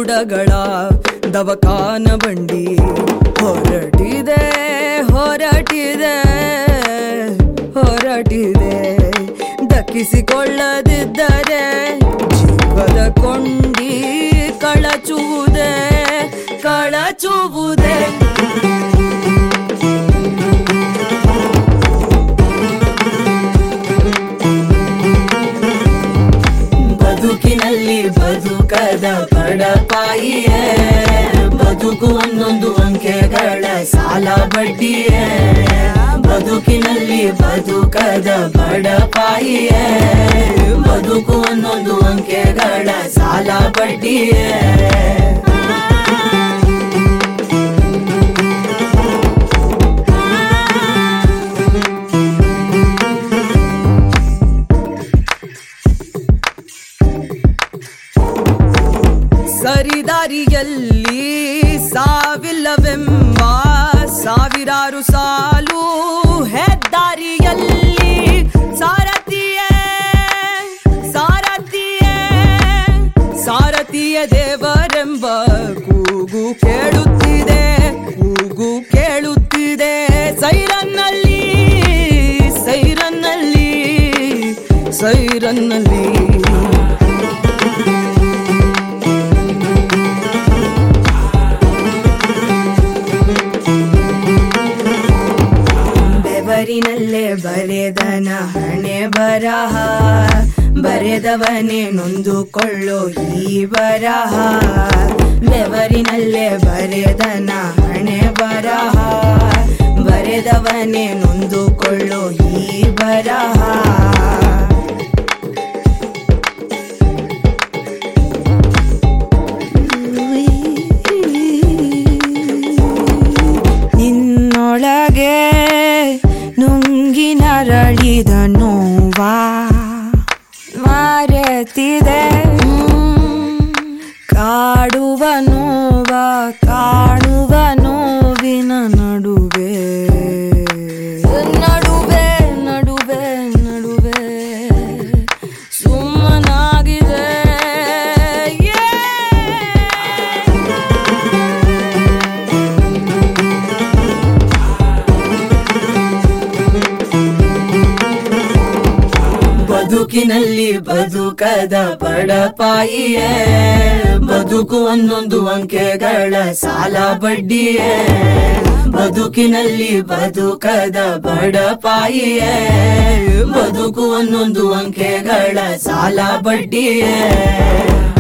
ಮೋಡಗಳ ದವಕಾನ ಬಂಡಿ ಹೊರಟಿದೆ ಹೊರಟಿದೆ ಹೊರಟಿದೆ ದಕ್ಕಿಸಿಕೊಳ್ಳದಿದ್ದರೆ ಜೀವದ ಕೊಂಡಿ ಕಳಚುವುದೇ ಕಳಚುವುದೇ ಬದುಕಿನಲ್ಲಿ ಬದುಕದ ಬಡಪಾಯಿಯೇ ಬದುಕು ಒಂದೊಂದು ಅಂಕೆಗಳ ಸಾಲ ಬಡ್ಡಿಯೇ ಬದುಕಿನಲ್ಲಿ ಬದುಕದ ಬಡಪಾಯಿಯೇ ಬದುಕು ಒಂದೊಂದು ಅಂಕೆಗಳ ಸಾಲ ಬಡ್ಡಿಯೇ ಸರಿದಾರಿಯಲ್ಲಿ ಸಾವಿಲ್ಲವೆಂಬ ಸಾವಿರಾರು ಸಾಲು ಹೆದ್ದಾರಿಯಲ್ಲಿ ಸಾರಥಿಯೇ ಸಾರಥಿಯೇ ಸಾರಥಿಯ ದೇವರೆಂಬ ಕೂಗು ಕೇಳುತ್ತಿದೆ ಕೂಗು ಕೇಳುತ್ತಿದೆ ಸೈರನ್ನಲ್ಲಿ ಸೈರನ್ನಲ್ಲಿ ಸೈರನ್ನಲ್ಲಿ ಬೆವರಿನಲ್ಲೇ ಬರೆದನ ಹಣೆ ಬರಹ ಬರೆದವನೇ ನೊಂದುಕೊಳ್ಳೋ ಈ ಬರಹ ಬೆವರಿನಲ್ಲೇ ಬರೆದನ ಹಣೆ ಬರಹ ಬರೆದವನೇ ನೊಂದುಕೊಳ್ಳೋ ಈ ಬರಹ ನಿನ್ನೊಳಗೆ ನುಂಗಿ ನರಳಿದ ನೋವಾ ಮಾರೆತಿದೆ ಕಾಡುವ ನೋವ ಕಾಣುವ ನೋವಿನ ನಡುವೆ ನಡುವೆ ನಡುವೆ ನಡುವೆ ಸುಮ್ಮನಾಗಿದೆ Yeah! ಬದುಕಿನಲ್ಲಿ ಬದುಕದ ಬಡಪಾಯಿಯೇ ಬದುಕು ಒಂದೊಂದು ಅಂಕೆಗಳ ಸಾಲ ಬಡ್ಡಿಯೇ ಬದುಕಿನಲ್ಲಿ ಬದುಕದ ಬಡಪಾಯಿಯೇ ಬದುಕು ಒಂದೊಂದು ಅಂಕೆಗಳ ಸಾಲ ಬಡ್ಡಿಯೇ